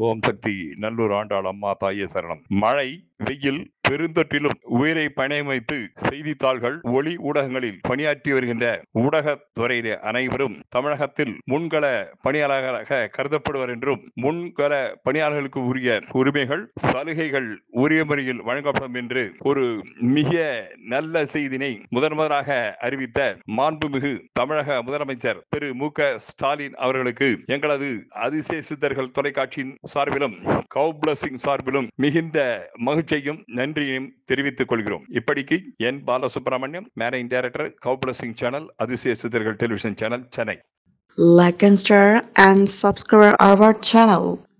ஓம் சக்தி நல்லூர் ஆண்டாள் அம்மா தாயே சரணம் மழை வெயில் பெருந்தொற்றிலும் உயிரை பணயம் வைத்து செய்தித்தாள்கள் ஒளி ஊடகங்களில் பணியாற்றி வருகின்ற ஊடகத் துறையிலே அனைவரும் தமிழகத்தில் முன்கள பணியாளர்களாக கருதப்படுவர் என்றும் முன்கள பணியாளர்களுக்கு உரிய உரிமைகள் சலுகைகள் உரிய முறையில் வழங்கப்படும் என்று ஒரு மிக நல்ல செய்தினை முதன் முதலாக அறிவித்த மாண்புமிகு தமிழக முதலமைச்சர் திரு மு க ஸ்டாலின் அவர்களுக்கு எங்களது அதிசய சித்தர்கள் தொலைக்காட்சியின் சார்பிலும் கவு பிளஸிங் சார்பிலும் மிகுந்த மகிழ்ச்சியையும் நன்றியையும் தெரிவித்துக் கொள்கிறோம் இப்படிக்கு என் பாலசுப்ரமணியம் மேனேஜ் டைரக்டர் கவு பிளஸிங் சேனல் அதிசய சித்தர்கள் television channel Chennai Like and share and subscribe our channel.